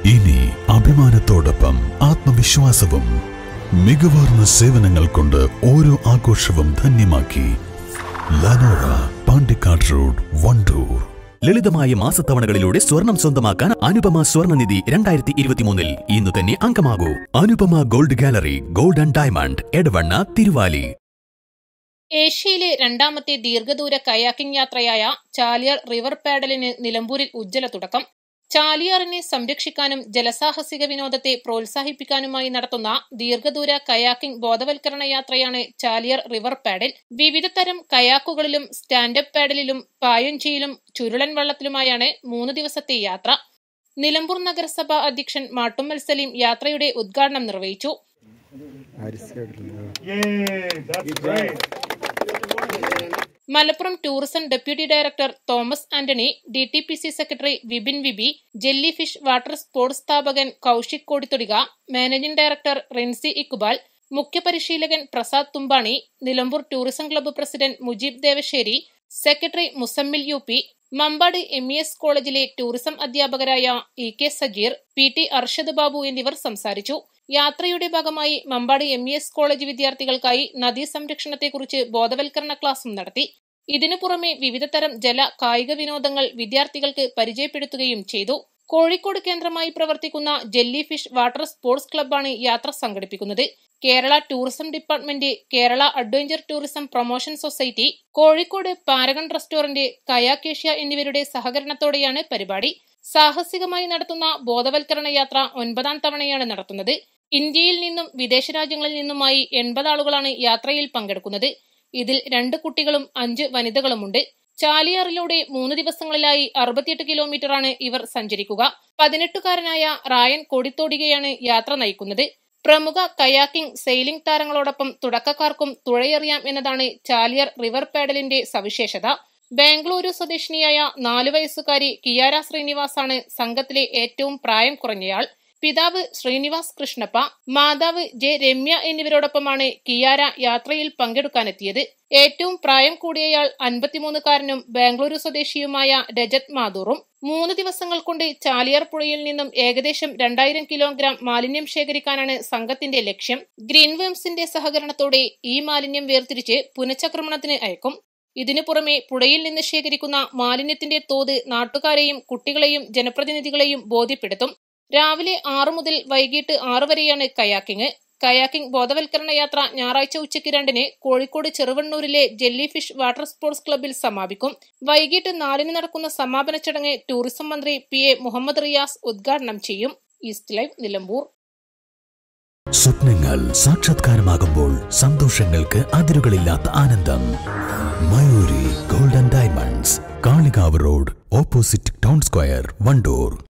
ഇനി അഭിമാനത്തോടൊപ്പം ആത്മവിശ്വാസവും മികവാർന്ന സേവനങ്ങൾ കൊണ്ട് ഓരോ ആഘോഷവും ധന്യമാക്കി ലനോറ പാണ്ടിക്കാട് റോഡ് വണ്ടൂർ ലളിതമായ മാസത്തവണകളിലൂടെ സ്വർണം സ്വന്തമാക്കാൻ അനുപമ സ്വർണ്ണനിധി രണ്ടായിരത്തി ഇരുപത്തിമൂന്നിൽ ഇന്ന് തന്നെ അംഗമാകൂ Anupama gold gallery gold and diamond Edavanna Thiruvali ഏഷ്യയിലെ രണ്ടാമത്തെ ദീർഘദൂര കയാക്കിംഗ് യാത്രയായ ചാലിയാർ റിവർ പാഡലിന് നിലമ്പൂരിൽ ഉജ്ജ്വല തുടക്കം ചാലിയാറിനെ സംരക്ഷിക്കാനും ജലസാഹസിക വിനോദത്തെ പ്രോത്സാഹിപ്പിക്കാനുമായി നടത്തുന്ന ദീർഘദൂര കയാക്കിംഗ് ബോധവൽക്കരണ യാത്രയാണ് ചാലിയാർ റിവർ പാഡിൽ വിവിധ തരം കയാക്കുകളിലും സ്റ്റാൻഡപ്പ് പാഡലിലും പായൊഞ്ചിയിലും ചുരുളൻ വള്ളത്തിലുമായാണ് മൂന്ന് ദിവസത്തെ യാത്ര നിലമ്പൂർ നഗരസഭ അധ്യക്ഷൻ മാട്ടുമ്മൽ സലീം യാത്രയുടെ ഉദ്ഘാടനം നിർവഹിച്ചു Malappuram tourism deputy director Thomas Antony D T P C secretary Vipin V B jelly fish water sports സ്ഥാപകൻ കൌശിക് കോടിത്തൊടിക മാനേജിംഗ് ഡയറക്ടർ റിൻസി ഇക്ബാൽ മുഖ്യപരിശീലകൻ Prasad Thumbani Nilambur tourism club president Mujeeb Devasseri secretary Muzammil U P Mambad M E S കോളേജിലെ ടൂറിസം അധ്യാപകരായ E K Sajeer P T Arshad Babu എന്നിവർ സംസാരിച്ചു യാത്രയുടെ ഭാഗമായി Mambad M E S college വിദ്യാർത്ഥികൾക്കായി നദീ സംരക്ഷണത്തെക്കുറിച്ച് ബോധവൽക്കരണ ക്ലാസും നടത്തി ഇതിനു പുറമെ വിവിധതരം ജല കായിക വിനോദങ്ങൾ വിദ്യാർത്ഥികൾക്ക് പരിചയപ്പെടുത്തുകയും ചെയ്തു കോഴിക്കോട് കേന്ദ്രമായി പ്രവർത്തിക്കുന്ന ജെല്ലി ഫിഷ് വാട്ടർ സ്പോർട്സ് ക്ലബ്ബാണ് യാത്ര സംഘടിപ്പിക്കുന്നത് Kerala tourism department Kerala adventure tourism promotion society Kozhikode Paragon restaurant കയാക്കേഷ്യ എന്നിവരുടെ സഹകരണത്തോടെയാണ് പരിപാടി സാഹസികമായി നടത്തുന്ന ബോധവൽക്കരണ യാത്ര ഒൻപതാം തവണയാണ് നടത്തുന്നത് ഇന്ത്യയിൽ നിന്നും വിദേശ രാജ്യങ്ങളിൽ നിന്നുമായി എൺപത് ആളുകളാണ് യാത്രയിൽ പങ്കെടുക്കുന്നത് ഇതിൽ രണ്ട് കുട്ടികളും അഞ്ച് വനിതകളുമുണ്ട് ചാലിയാറിലൂടെ മൂന്ന് ദിവസങ്ങളിലായി അറുപത്തിയെട്ട് കിലോമീറ്ററാണ് ഇവർ സഞ്ചരിക്കുക പതിനെട്ടുകാരനായ റായൻ കൊടിത്തോടികയാണ് യാത്ര നയിക്കുന്നത് പ്രമുഖ കയാക്കിംഗ് സെയിലിംഗ് താരങ്ങളോടൊപ്പം തുടക്കക്കാർക്കും തുഴയെറിയാം എന്നതാണ് ചാലിയർ റിവർ പാഡലിന്റെ സവിശേഷത ബാംഗ്ലൂരു സ്വദേശിനിയായ നാലു വയസ്സുകാരി കിയാര ശ്രീനിവാസാണ് സംഘത്തിലെ ഏറ്റവും പ്രായം കുറഞ്ഞയാൾ പിതാവ് ശ്രീനിവാസ് കൃഷ്ണപ്പ മാതാവ് ജെ രമ്യ എന്നിവരോടൊപ്പമാണ് കിയാര യാത്രയിൽ പങ്കെടുക്കാനെത്തിയത് ഏറ്റവും പ്രായം കൂടിയയാൾ അൻപത്തിമൂന്നുകാരനും ബാംഗ്ലൂരു സ്വദേശിയുമായ രജത് മാഥൂറും മൂന്ന് ദിവസങ്ങൾ കൊണ്ട് ചാലിയാർ പുഴയിൽ നിന്നും ഏകദേശം രണ്ടായിരം കിലോഗ്രാം മാലിന്യം ശേഖരിക്കാനാണ് സംഘത്തിന്റെ ലക്ഷ്യം ഗ്രീൻവേംസിന്റെ സഹകരണത്തോടെ ഈ മാലിന്യം വേർതിരിച്ച് പുനഃചക്രമണത്തിന് അയക്കും ഇതിനു പുറമെ പുഴയിൽ നിന്ന് ശേഖരിക്കുന്ന മാലിന്യത്തിന്റെ തോത് നാട്ടുകാരെയും കുട്ടികളെയും ജനപ്രതിനിധികളെയും ബോധ്യപ്പെടുത്തും രാവിലെ ആറു മുതൽ വൈകിട്ട് ആറു വരെയാണ് കയാക്കിംഗ് കയാക്കിംഗ് ബോധവൽക്കരണ യാത്ര ഞായറാഴ്ച ഉച്ചയ്ക്ക് രണ്ടിന് കോഴിക്കോട് ചെറുവണ്ണൂരിലെ ജെല്ലി ഫിഷ് വാട്ടർ സ്പോർട്സ് ക്ലബ്ബിൽ സമാപിക്കും വൈകിട്ട് നാലിന് നടക്കുന്ന സമാപന ചടങ്ങ് ടൂറിസം മന്ത്രി പി എ മുഹമ്മദ് റിയാസ് ഉദ്ഘാടനം ചെയ്യും ഈസ്റ്റ് ലൈവ് നിലമ്പൂർ സ്വപ്നങ്ങൾ സാക്ഷാത്കാരമാകുമ്പോൾ സന്തോഷങ്ങൾക്ക് അതിരുകളില്ലാത്ത ആനന്ദം Mayuri golden diamonds Kalikavu road opposite town square Wandoor